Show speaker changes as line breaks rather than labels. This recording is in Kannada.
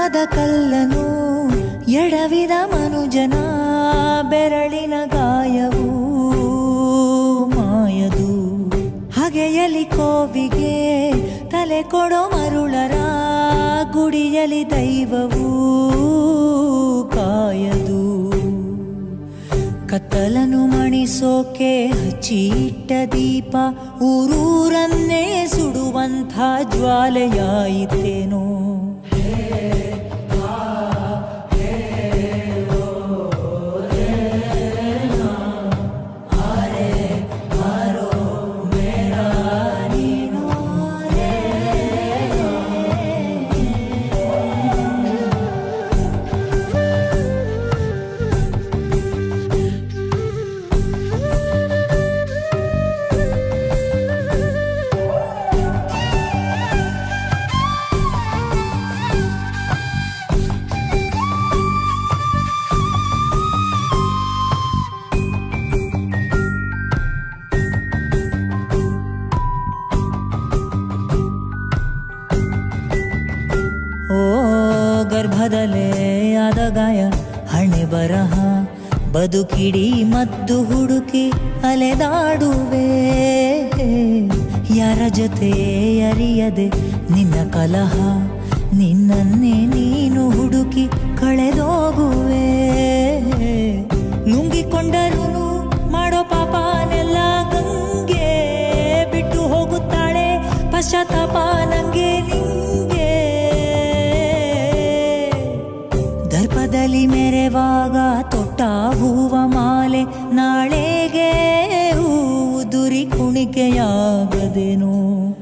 ಜನ್ಮದ ಕಲ್ಲನು ಎಡವಿದ ಮನುಜನ ಬೆರಳಿನ ಗಾಯವು ಮಾಯದು ಹಗೆಯಲಿ ಕೋವಿಗೆ ತಲೆ ಕೊಡೋ ಮರುಳರ ಗುಡಿಯಲಿ ದೈವವು ಕಾಯದು ಕತ್ತಲನು ಮಣಿಸೋಕೆ ಹಚ್ಚಿಟ್ಟ ದೀಪ ಊರೂರನ್ನೇ ಸುಡುವಂಥ ಜ್ವಾಲೆಯಾಯಿತೇನೋ ಓ ಗರ್ಭದಲ್ಲೇ ಆದ ಗಾಯ ಹಣೆ ಬರಹ ಬದುಕಿಡಿ ಮದ್ದು ಹುಡುಕಿ ಅಲೆದಾಡುವೆ ಯಾರ ಜೊತೆ ಅರಿಯದೆ ನಿನ್ನ ಕಲಹ ನಿನ್ನನ್ನೇ ನೀನು ಹುಡುಕಿ ಕಳೆದೋಗುವೆ ನುಂಗಿಕೊಂಡರೂ ಮಾಡೋ ಪಾಪನೆಲ್ಲ ಗಂಗೆ ಬಿಟ್ಟು ಹೋಗುತ್ತಾಳೆ ಪಶ್ಚಾತ್ತಾಪ ನಂಗೆ ನಿಂಗೆ ದರ್ಪದಲ್ಲಿ ಮೆರೆವಾಗ ತೊಟ್ಟ ಹೂವ ಮಾಲೆ ನಾಳೆಗೆ ಹೂವು ದುರಿ ಕುಣಿಕೆಯಾಗದೇನು